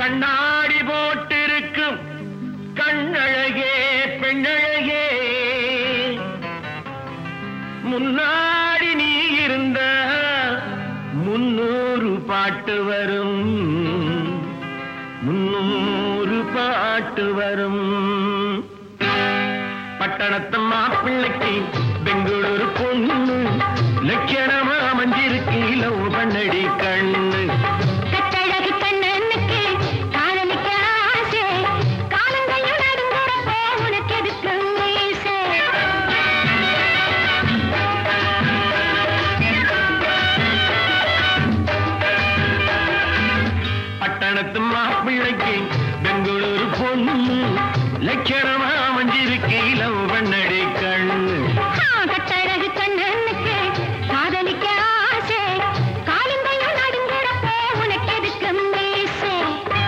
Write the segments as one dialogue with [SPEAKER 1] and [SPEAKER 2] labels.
[SPEAKER 1] கண்ணாடி போட்டிருக்கும் கண்ணழகே பெண்ணழகே முன்னாடி நீ இருந்த முன்னூறு பாட்டு வரும் முன்னூறு பாட்டு வரும் பட்டணத்து மாப்பிள்ளைக்கு பெங்களூரு பொண்ணு லட்சணமா மஞ்சிருக்கு லவ் பண்ணடி கண்ணு
[SPEAKER 2] கட்டழகு கண்ணனுக்கு காதலிக்க ஆசை காலங்கையும் நடுங்குறப்போ உனக்கு எதுக்கு மீசை
[SPEAKER 1] பட்டணத்து மாப்பிள்ளைக்கு பெங்களூரு பொண்ணு லட்சணமா மஞ்சிருக்கு லவ் பண்ணடி கண்ணு
[SPEAKER 2] ஆ, கட்டழகு கண்ணனுக்கு காதலிக்க ஆசை காலங்கையும் நடுங்குறப்போ உனக்கு எதுக்கு மீசை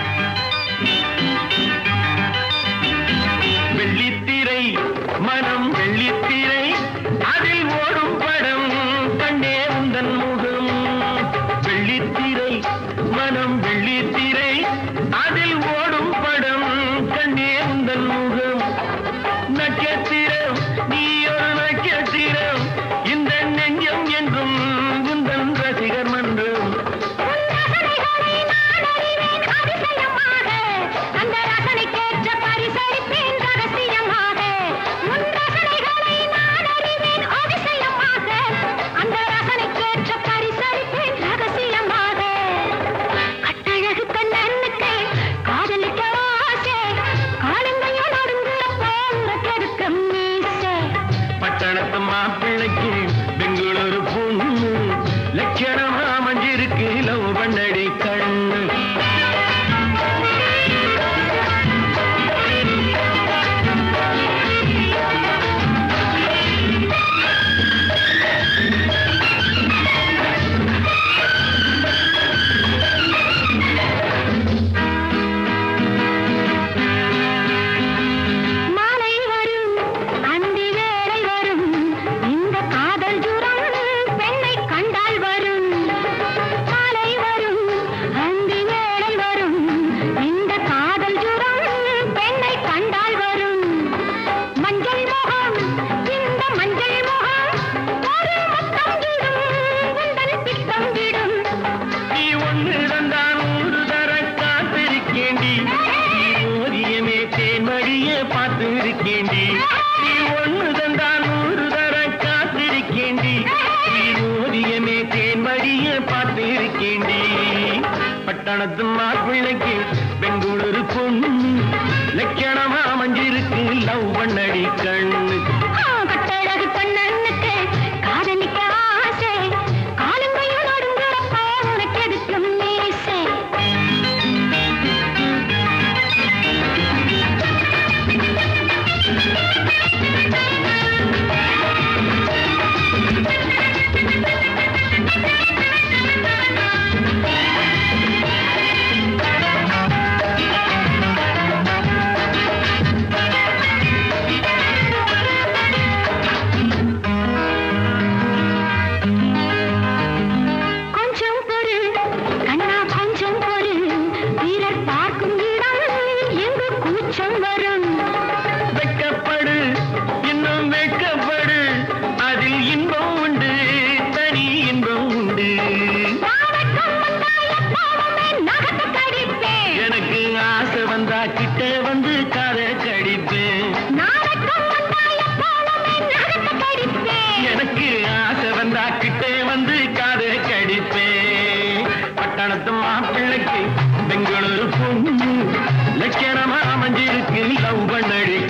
[SPEAKER 1] வெள்ளித்திரை மனம் வெள்ளித்திரை அதில் ஓடும் படம் கண்டே உந்தன் முகம் வெள்ளித்திரை மனம் வெள்ளித்திரை அதில் ஓடும் படம் கண்டே உந்தன் முகம் நட்சத்திரம் நீ ஒரு நட்சத்திரம் இந்த நெஞ்சம் என்றும் உந்தன் ரசிகர் மன்றம்
[SPEAKER 2] உன் ரசனைகளை நான் அறிவேன் அதிசயமாக. அந்த ரசனைக்கேற்ற பரிசளிப்பேன் ரகசியமாக. உன் ரசனைகளை நான் அறிவேன் அதிசயமாக. அந்த ரசனைக்கேற்ற பரிசளிப்பேன் ரகசியமாக. கட்டழகு கண்ணனுக்கு காதலிக்க ஆசை. காலங்கையும் நடுங்குறப்போ உனக்கு எதுக்கு மீசை?
[SPEAKER 1] பட்டணத்து மாப்பிள்ளைக்கு பெங்களூரு பொண்ணு லட்சணமா மஞ்சிருக்கு லவ் பண்ணடி கண்ணு
[SPEAKER 2] மாலை வரும் அந்தி வேளை வரும் இந்த காதல் ஜுரம் பெண்ணை கண்டால் வரும் மாலை வரும் அந்தி வேளை வரும் இந்த காதல் ஜுரம் பெண்ணை கண்டால் வரும் மஞ்சள் முகம் இந்த மஞ்சள் முகம் ஒரு முத்தம் விடும் உந்தன் பித்தம் விடும்
[SPEAKER 1] நீ ஒன்று தந்தான் ஒரு தர காத்திருக்கேண்டி நீ ஓதியமே தேன்மடிய பார்த்திருக்கேண்டி நீ ஒன்று தந்தான் ஒரு தர காத்திருக்கேண்டி நீ ஓதியமே தேன்மடிய பார்த்திருக்கேண்டி பட்டணத்து மாப்பிள்ளைக்கு பெங்களூரு பொண்ணு லட்சணமா மஞ்சிருக்கு லவ் பண்ணடி கண்ணு
[SPEAKER 2] ஆ, கட்டழகு கண்ணனுக்கு காதலிக்க ஆசை காலங்கையும் நடுங்குறப்போ உனக்கு எதுக்கு மீசை கொஞ்சம் பொறு கண்ணா கொஞ்சம் பொறு வீரர் பார்க்கும் இடம் எங்கு கூச்சம் வரும்
[SPEAKER 1] வெட்கப்படு இன்னும் வெட்கப்படு அதில் இன்பம் உண்டு தனி இன்பம் உண்டு
[SPEAKER 2] நாவட்டம் வந்தால் எப்போதுமே நகத்தை கடிப்பேன்
[SPEAKER 1] எனக்கு ஆசை வந்தா கிட்ட வந்து கதை கடிப்பேன்
[SPEAKER 2] நாவட்டம் வந்தால் எப்போதுமே நகத்தை கடிப்பேன்
[SPEAKER 1] எனக்கு ஆசை வந்தா கிட்ட வந்து கதை கடிப்பேன் பட்டணத்து மாப்பிள்ளைக்கு பெங்களூரு பொண்ணு லட்சணமா மஞ்சிருக்கு லவ் பண்ணடி